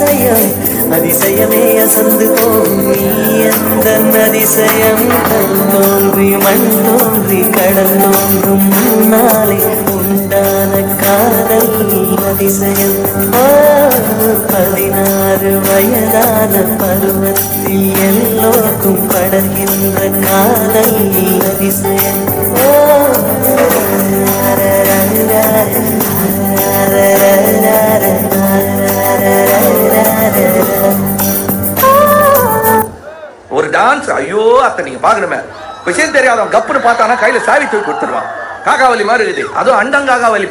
அதிசயம் அதிசயமே அசந்து போகும் நீ எந்த அதிசயம் கல் தோன்றி மண் தோன்றி கடல் தோன்றும் முன்னாலே உண்டான காதல் அதிசயம் ஆ, பதினாறு வயதான பருவத்தில் எல்லோருக்கும் படர்கின்ற காதல் அதிசயம் ஆ, ஒரு டான்ஸ் ஐயோ அத்தை நீங்க பாக்கணுமே விஷயம் தெரியாதவன் கப்புன்னு பார்த்தானா கையில சாவி தூக்கி கொடுத்துருவான் காக்காவலி மாதிரி இருக்குது அதுவும் அண்டங்காகாவலி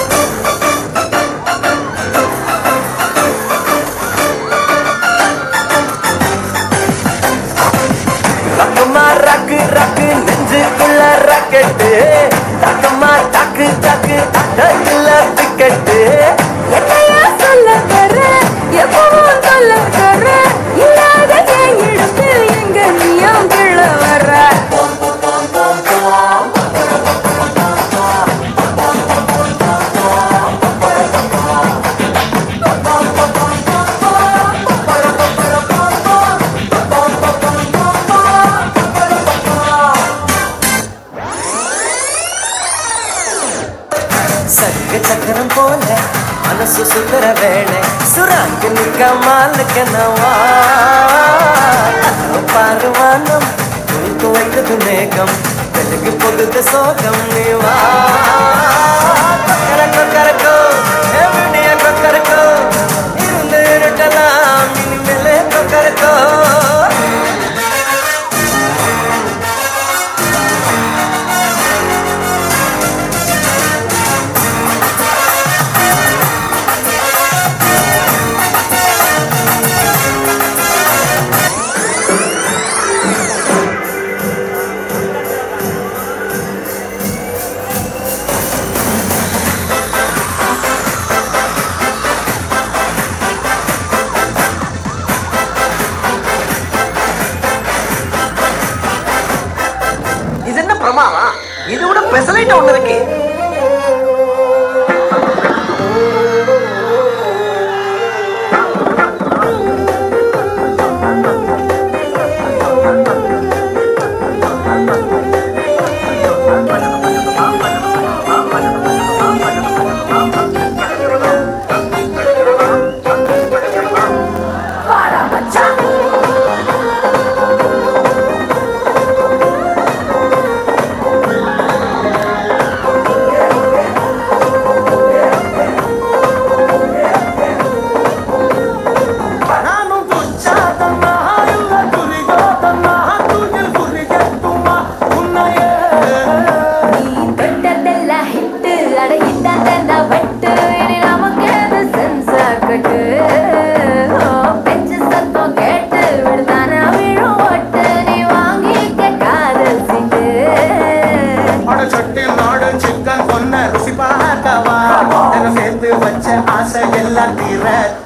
ரக்கமா ரக்கு ரக்கு நெஞ்சுக்குள்ள ராக்கெட்டு ரக்கமா டக்கு டக்கு அட்டக்குள்ள டிக்கெட்டு என்னையா சொல்ல வர எப்பவும் சொல்ல வர இல்லாத என் இடுப்பு எங்க நீயும் கிள்ள வர சங்க சக்கரம் போல மனசு சுந்தர வேளை சுராங்க நிக்க மாலுக்கு நவா பாருவானம் துணிக்கு வைத்தது மேகம் தெலுங்கு பொகுது சோகம் நீவா கொக்கரக்கோ கரக்கோ எவனிய கொக்கரக்கோ இருந்து இருட்டலாம் இனிமேலே கொக்கரக்கோ இது என்ன பிரமாதம் இது விட பெசலைட் ஒண்ணு இருக்கு நானும் துச்சாதனா இல்ல துரியோதனா துயில் புரியட்டுமா உன்னையே நீ தொட்டதெல்லாம் ஹிட்டு அட இட்டாதெல்லாம் வட்டு இனி நமக்கு அது சென்சார் கட்டு ஓ, பெஞ்சு சத்தம் கேட்டு விடுதானா விழும் ஒட்டு நீ வாங்கிக்க காதல் சீட்டு அட சட்டி நாடு சிக்கன் பொண்ண ருசி பார்க்கவா என்ன சேர்த்து வச்ச ஆசை எல்லாம் தீர